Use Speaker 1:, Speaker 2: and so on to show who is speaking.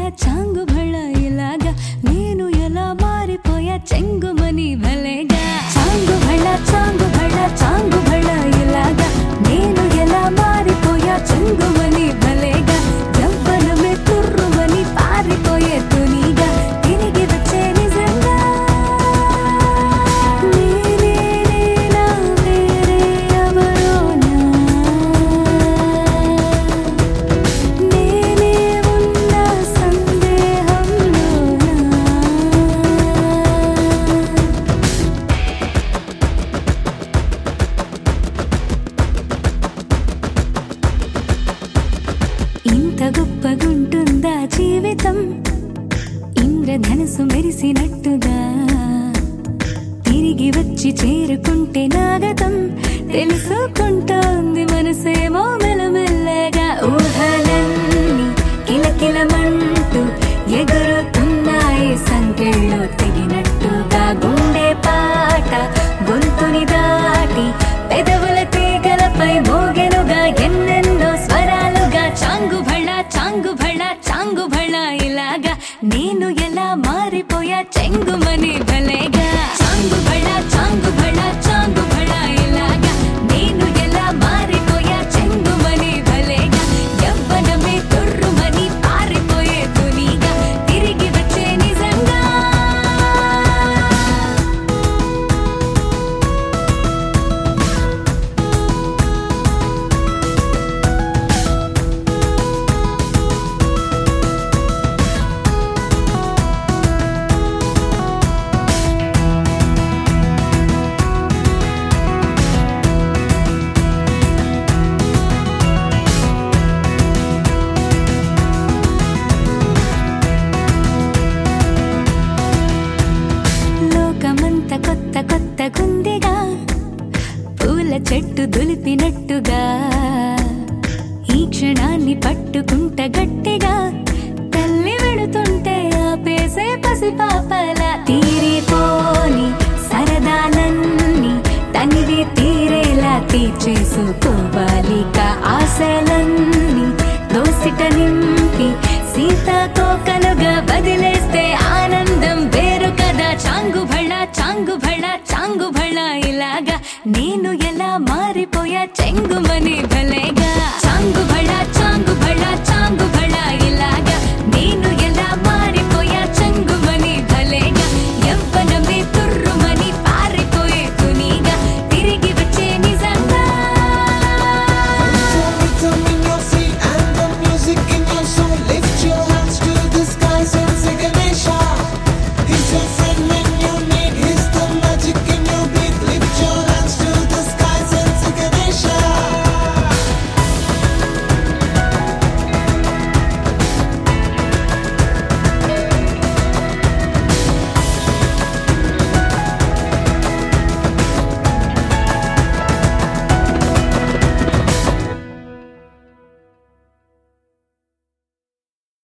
Speaker 1: చాంగు భళ ఇలాగా నేను ఎలా మారిపోయా చెంగుమని భలేగా చాంగు భళ చాంగు భళ చాంగు భళ ఇలాగా నేను ఎలా మారిపోయా చెంగుమని భలేగా యవ్వనమే తుర్రుమని పారిపోయే తునిగా తిరిగి వచ్చే నిజంగా నేనే నేనా వేరే ఎవరోనా నేనే ఉన్న సందేహంలోనా ఇంత గొప్పగుంటుందా జీవితం ఇంద్రధనుసు మెరిసినట్టుగా తిరిగి వచ్చి చేరుకుంటే నాగతం తెలుసుకుంటోంది మనసేమో మెల్లమెల్లగా ఊహలన్నీ కిలకిలమంటూ ఎగురుతున్నాయి సంఖ్యల్లో తెగినట్టుగా గుండె పాట గొంతుని దాటి పెదవుల తీగలపై మోగెనుగా ఎన్నెన్నో స్వరాలుగా చాంగు భళ చాంగు భళ చాంగు భళ ఇలాగా నేను ఎలా మారిపోయా చెంగుమని భలేగా చాంగు భళ చాంగు భళ చాంగు భళ ఇలాగా నేను ఎలా మారిపోయా చెంగుమని భలేగా యవ్వనమే తుర్రుమని పారిపోయే తునిగా తిరిగి వచ్చే నిజంగా లోకమంత కొత్త కొత్త గుందిగా పూల చెట్టు దులిపినట్టుగా ఈ క్షణాన్ని పట్టుకుంట గట్టిగా తల్లి వెడుతుంటే ఆపేసే పసిపాపల తీరిపోని సరదాలన్నీ తనివి తీరేలా తీర్చేసుకోవాలిక ఆశలన్నీ దోసిట నింపి సీతాకోకలుగా వదిలేస్తే ఆనందం వేరు కదా చాంగు భళ చాంగు భళ చాంగు భళ ఇలాగా నేను ఎలా మారిపోయా చెంగుమని భల